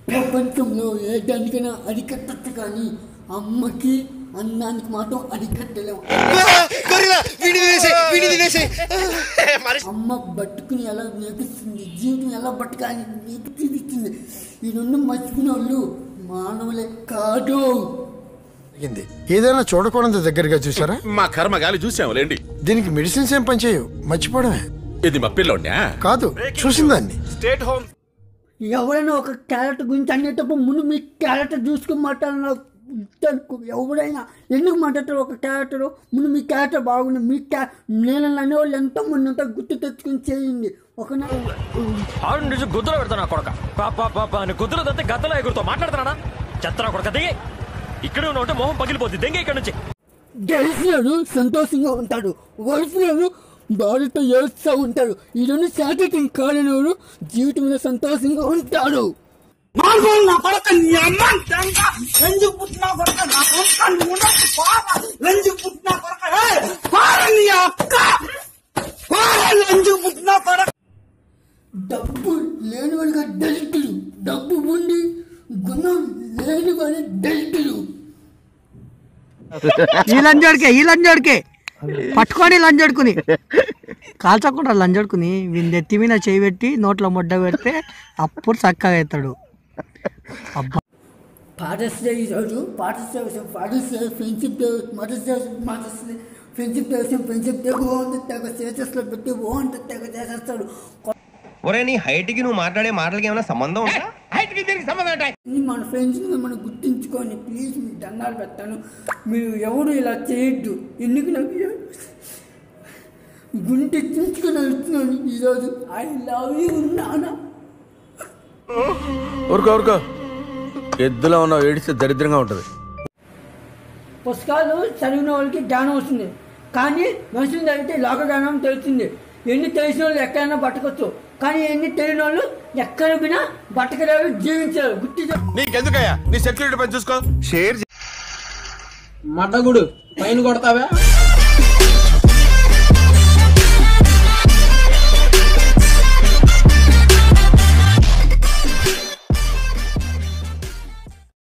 ప్రపంచంలో ఏ దానికైనా అరికట్టచ్చు కానీ అమ్మకి అన్నానికి మాత్రం అరికట్టలేము అమ్మ బతుకుని ఎలా నేర్పిస్తుంది జీవితం ఎలా బతకాలి నీకు చూపిస్తుంది ఈ రెండు మర్చిపోయిన వాళ్ళు మానవులే కాదు అయింది ఏదైనా చూడకూడదు దగ్గరగా చూసారా మా కర్మ గాలి చూసాంలేండి దీనికి మెడిసిన్స్ ఏం పనిచేయవు మర్చిపోవడమే ఇది మా పిల్లోడ్నా కాదు చూసిందాన్ని స్టేట్ హోమ్ ఎవరైనా ఒక క్యారెక్టర్ గురించి అనేటప్పుడు ముందు మీ క్యారెక్టర్ చూసుకుని మాట్లాడాలి ఎవరైనా ఎందుకు మాట్లాడతారు ఒక క్యారెక్టర్ ముందు మీ క్యారెక్టర్ బాగుంది మీ క్యా నేను అనేవాళ్ళు ఎంతో మంది ఉంటారు గుర్తు తెచ్చుకుని చేయండి ఒక నా- ఆడు నుంచి గుద్దులో పెడతా నా కొడక పాప పాప అని గుద్దులో తత్తే గద్దలో ఎగురుతో మాట్లాడుతున్నా చెత్తనా కొడక దిగి ఇక్కడ ఉంటే మొహం పగిలిపోద్ది దెంగ ఇక్కడ నుంచి గెలిచినాడు సంతోషంగా ఉంటాడు ఓడిసినాడు బాధతో ఏడుస్తూ ఉంటాడు ఈ రెండు శాఖకి కాలేనివాడు జీవితంలో సంతోషంగా ఉంటాడు డబ్బు లేనివాడిగా దళితులు డబ్బు ఉండి గుణం లేనివాడి దళితులు ఈ లంజోడికే ఈ లంజోడికే పట్టుకొని లంజోడుకుని కాల్చకుండా లంజోడుకుని వీని ఎత్తి మీద చేయి పెట్టి నోట్లో ముడ్డ పెడితే అప్పుడు చక్కగా అవుతాడు అబ్బా ఫాదర్స్ డే ఈరోజు ఫాదర్స్ డే విషయం father's day friendship day mother's day mother's day friendship day విషయం ఫ్రెండ్షిప్ డే బాగుంటుంది తెగ స్టేటస్లో పెట్టి బాగుంటుంది తెగ చేసేస్తాడు ఒరే నీ హైట్ కి నువ్వు మాట్లాడే మాటలకి ఏమైనా సంబంధం ఉందా ఇది మన ఫ్రెండ్స్ని మనం గుర్తుంచుకొని ప్లీజ్ మీకు దండాలు పెడతాను మీరు ఎవరు ఇలా చేయొద్దు ఎందుకు నాకు గుంటె చించుకొని వెళ్తున్నాను ఈరోజు ఐ లవ్ యూ నానా ఊరుకో ఊరుకో ఎద్దులో ఉన్నావు ఏడిస్తే దరిద్రంగా ఉంటుంది పుస్తకాలు చదివిన వాళ్ళకి జ్ఞానం వస్తుంది కానీ మనుషులు చదివితే లోక జ్ఞానం తెలుస్తుంది ఎన్ని తెలిసిన వాళ్ళు ఎక్కడైనా బతకొచ్చు కానీ ఎన్ని తెలియని వాళ్ళు ఎక్కడ పోయినా బతకలేరు జీవించలేరు గుర్తు నీకెందుకయ్యా నీ సెక్యూరిటీ పని చూసుకో మడ్డగుడు పైన కొడతావా